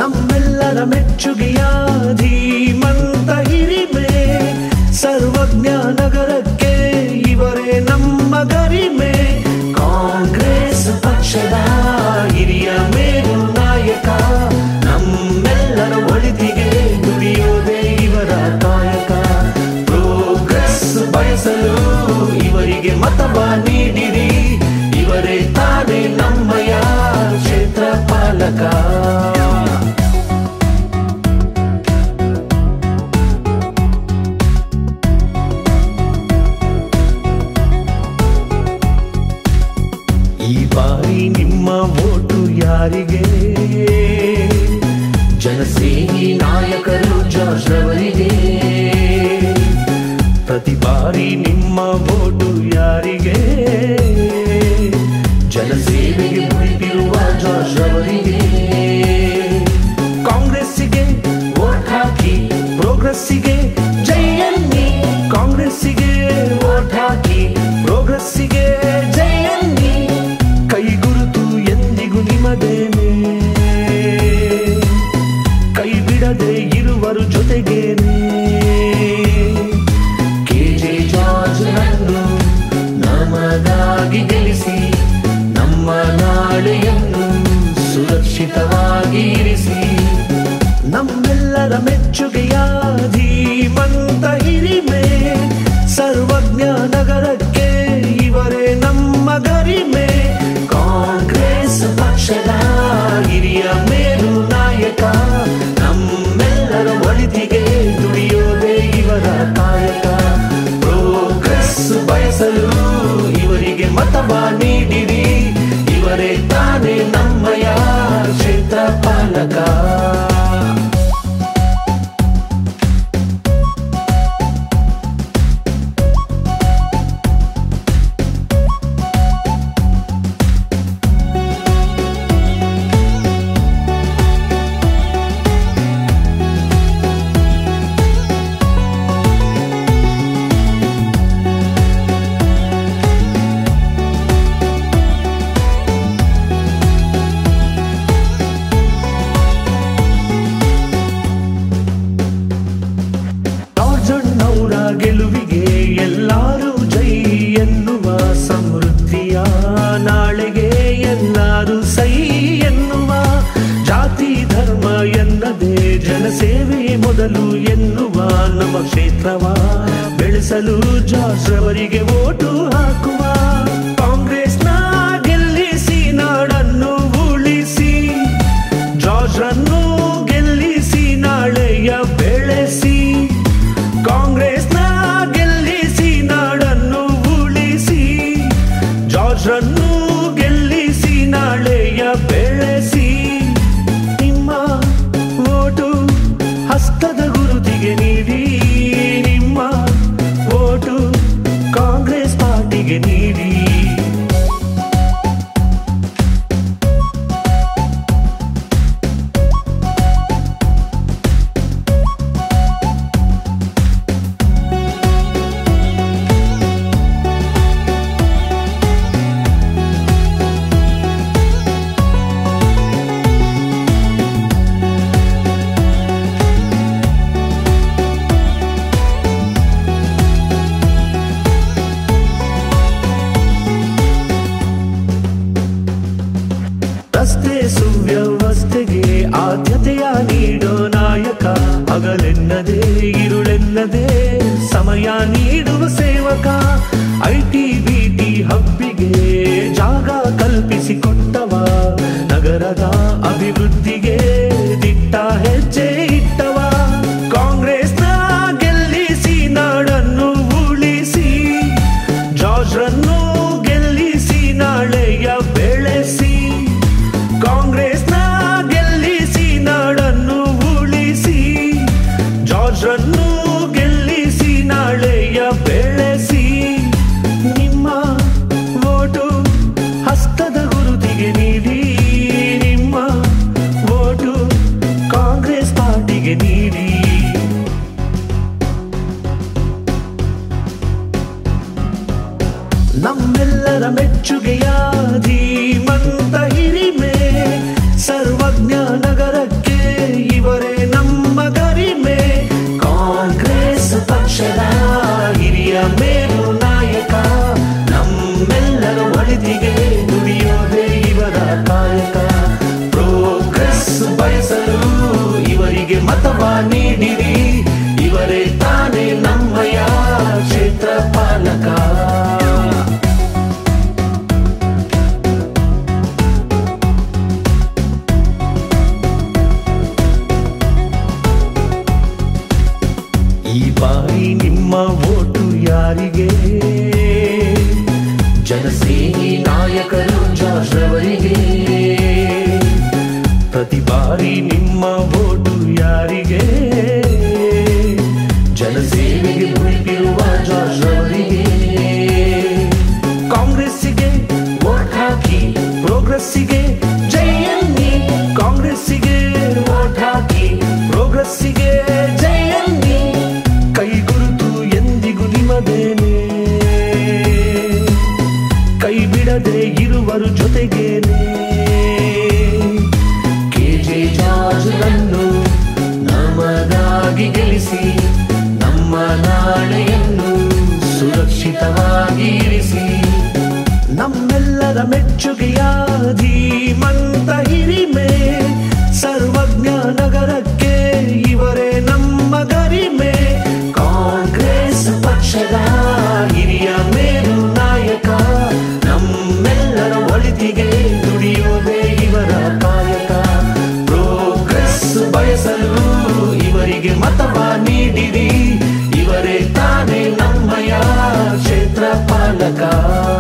ನಮ್ಮೆಲ್ಲರ ಮೆಚ್ಚುಗೆಯ ಧೀಮಂತ ಹಿರಿಮೆ ಸರ್ವಜ್ಞ ನಗರಕ್ಕೆ ಇವರೇ ನಮ್ಮ ಗರಿಮೆ ಕಾಂಗ್ರೆಸ್ ಪಕ್ಷದ ಹಿರಿಯ ಮೇರು ನಾಯಕ ನಮ್ಮೆಲ್ಲರ ಒಳಿತಿಗೆ ದುಡಿಯೋದೇ ಇವರ ಕಾಯಕ ಪ್ರೋಗ್ರೆಸ್ ಬಯಸಲು ಇವರಿಗೆ ಮತವ ನೀಡಿರಿ ಇವರೇ ತಾನೇ ನಮ್ಮಯ ಕ್ಷೇತ್ರ ಪಾಲಕ ಈ ಬಾರಿ ನಿಮ್ಮ ಓಟು ಯಾರಿಗೆ ಜನಸೇವಿ ನಾಯಕರು ಜಾರ್ಜ್ ರವರಿಗೆ ಪ್ರತಿ ಬಾರಿ ನಿಮ್ಮ ಓಟು ಯಾರಿಗೆ ಜನಸೇವೆಗೆ ಮುಡಿಪಿರುವ ಜಾರ್ಜ್ ರವರಿಗೆ ಕಾಂಗ್ರೆಸ್ಸಿಗೆ ವೋಟ್ ಹಾಕಿ ಪ್ರೋಗ್ರೆಸ್ಸಿಗೆ ಜೈ ಅನ್ನಿ ಕಾಂಗ್ರೆಸ್ಸಿಗೆ ವೋಟ್ ಹಾಕಿ ಪ್ರೋಗ್ರೆಸ್ಸಿಗೆ ಜೈ ಅನ್ನಿ ಕೈ ಗುರುತು ಎಂದಿಗೂ ನಿಮ್ಮದೇನೆ ಕೈ ಬಿಡದೆ ಇರುವರು ಜೊತೆಗೇನೆ ಕೆಜೆ ಜಾರ್ಜ್ನನ್ನು ನಮಗಾಗಿ ಗೆಲ್ಲಿಸಿ ನಮ್ಮ ನಾಳೆಯನ್ನು ಸುರಕ್ಷಿತವಾಗಿ ಇರಿಸಿ ನಮ್ಮೆಲ್ಲರ ಮೆಚ್ಚುಗೆಯ ಧೀಮಂತ ಹಿರಿಮೆ ಸರ್ವಜ್ಞ ನಗರಕ್ಕೆ ಇವರೇ ನಮ್ಮ ಗರಿಮೆ ಕಾಂಗ್ರೆಸ್ ಪಕ್ಷದ ಹಿರಿಯ ಮೇರು ನಾಯಕ ನಮ್ಮೆಲ್ಲರ ಒಳಿತಿಗೆ ದುಡಿಯೋದೇ ಇವರ ಕಾಯಕ ಪ್ರೋಗ್ರೆಸ್ ಬಯಸಲು ಇವರಿಗೆ ಮತವ ನೀಡಿರಿ ಇವರೇ ತಾನೇ ನಮ್ಮಯ ಕ್ಷೇತ್ರ ಪಾಲಕ ರಾಜಣ್ಣವರ ಗೆಲುವಿಗೆ ಎಲ್ಲರೂ ಜೈ ಎನ್ನುವ ಸಮೃದ್ಧಿಯ ನಾಳೆಗೆ ಎಲ್ಲರೂ ಸೈ ಎನ್ನುವ ಜಾತಿ ಧರ್ಮ ಎನ್ನದೆ ಜನಸೇವೆ ಮೊದಲು ಎನ್ನುವ ನಮ್ಮ ಕ್ಷೇತ್ರವ ಬೆಳೆಸಲು ಜಾಸ್ರವರಿಗೆ ಓಟು ಹಾಕುವ ಕಾಂಗ್ರೆಸ್ನ ಗೆಲ್ಲಿಸಿ ನಾಡನ್ನು ಉಳಿಸಿ ಜಾರ್ಜ್ರನ್ನು ಗೆಲ್ಲಿಸಿ ನಾಳೆಯ ಬೆಳೆಸಿ ಕಾಂಗ್ರೆಸ್ನ ಗೆಲ್ಲಿಸಿ ನಾಡನ್ನು ಉಳಿಸಿ ಜಾರ್ಜ್ರನ್ನು ಗೆಲ್ಲಿಸಿ ನಾಳೆಯ ಬೆಳೆಸಿ ನಿಮ್ಮ ಓಟು ಹಸ್ತದ ಗುರುತಿಗೆ ನೀಡಿ ನಿಮ್ಮ ಓಟು ಕಾಂಗ್ರೆಸ್ ಪಾರ್ಟಿಗೆ ನೀಡಿ ರಸ್ತೆ ಸುವ್ಯವಸ್ಥೆಗೆ ಆದ್ಯತೆಯ ನೀಡೋ ನಾಯಕ ಹಗಲೆನ್ನದೆ ಇರುಳೆನ್ನದೆ ಸಮಯ ನೀಡುವ ಸೇವಕ ಐಟಿ ಬಿಟಿ ಹಬ್ಬಿಗೆ ಜಾಗ ಕಲ್ಪಿಸಿಕೊಟ್ಟವ ನಗರದ ಅಭಿವೃದ್ಧಿಗೆ ದಿಟ್ಟ ಹೆಜ್ಜೆ ಇಟ್ಟವ ಕಾಂಗ್ರೆಸ್ನ ಗೆಲ್ಲಿಸಿ ನಾಡನ್ನು ಉಳಿಸಿ ಜಾರ್ಜ್ರನ್ನು ಗೆಲ್ಲಿಸಿ ನಾಳೆಯ ಬೆಳೆಸಿ ಕಾಂಗ್ರೆಸ್ನ ಗೆಲ್ಲಿಸಿ ನಾಡನ್ನು ಉಳಿಸಿ ಜಾರ್ಜ್ರನ್ನು ಗೆಲ್ಲಿಸಿ ನಾಳೆಯ ಬೆಳೆಸಿ ನಿಮ್ಮ ಓಟು ಹಸ್ತದ ಗುರುತಿಗೆ ನೀಡಿ ನಿಮ್ಮ ಓಟು ಕಾಂಗ್ರೆಸ್ ಪಾರ್ಟಿಗೆ ನೀಡಿ ನಮ್ಮೆಲ್ಲರ ಮೆಚ್ಚುಗೆಯ ಧೀಮಂತ ಹಿರಿಮೆ ಸರ್ವಜ್ಞ ನಗರಕ್ಕೆ ಜನಸ್ನೇಹಿ ನಾಯಕರು ಜಾರ್ಜ್ ರವರಿಗೆ ಪ್ರತಿ ಬಾರಿ ನಿಮ್ಮ ಓಟು ಯಾರಿಗೆ ಜನಸೇವೆಗೆ ಮುಡಿಪಿರುವ ಜಾರ್ಜ್ ರವರಿಗೆ ಕಾಂಗ್ರೆಸ್ಸಿಗೆ ವೋಟ್ ಹಾಕಿ ಪ್ರೋಗ್ರೆಸ್ಸಿಗೆ ಜೈ ಎನ್ನಿ ಕಾಂಗ್ರೆಸ್ಸಿಗೆ ವೋಟ್ ಹಾಕಿ ಪ್ರೋಗ್ರೆಸ್ಸಿಗೆ ಜೈ ಎನ್ನಿ ಕೈ ಗುರುತು ಎಂದಿಗೂ ನಿಮ್ಮದೇನೆ ಕೈ ಬಿಡದೆ ಇರುವರು ಜೊತೆಗೇನೆ ಕೆಜೆ ಜಾರ್ಜ್ರನ್ನು ನಮಗಾಗಿ ಗೆಲ್ಲಿಸಿ ನಮ್ಮ ನಾಳೆಯನ್ನು ಸುರಕ್ಷಿತವಾಗಿ ಇರಿಸಿ ನಮ್ಮೆಲ್ಲರ ಮೆಚ್ಚುಗೆಯ ಧೀಮಂತ ಹಿರಿಮೆ ಸರ್ವಜ್ಞ ನಗರಕ್ಕೆ ಇವರೇ ನಮ್ಮ ಗರಿಮೆ ಕಾಂಗ್ರೆಸ್ ಪಕ್ಷದ ಹಿರಿಯ ಮೇರು ನಾಯಕ ನಮ್ಮೆಲ್ಲರ ಒಳಿತಿಗೆ ದುಡಿಯೋದೇ ಇವರ ಕಾಯಕ ಪ್ರೋಗ್ರೆಸ್ ಬಯಸಲು ಇವರಿಗೆ ಮತವ ನೀಡಿರಿ ಇವರೇ ತಾನೇ ನಮ್ಮಯ ಕ್ಷೇತ್ರ ಪಾಲಕ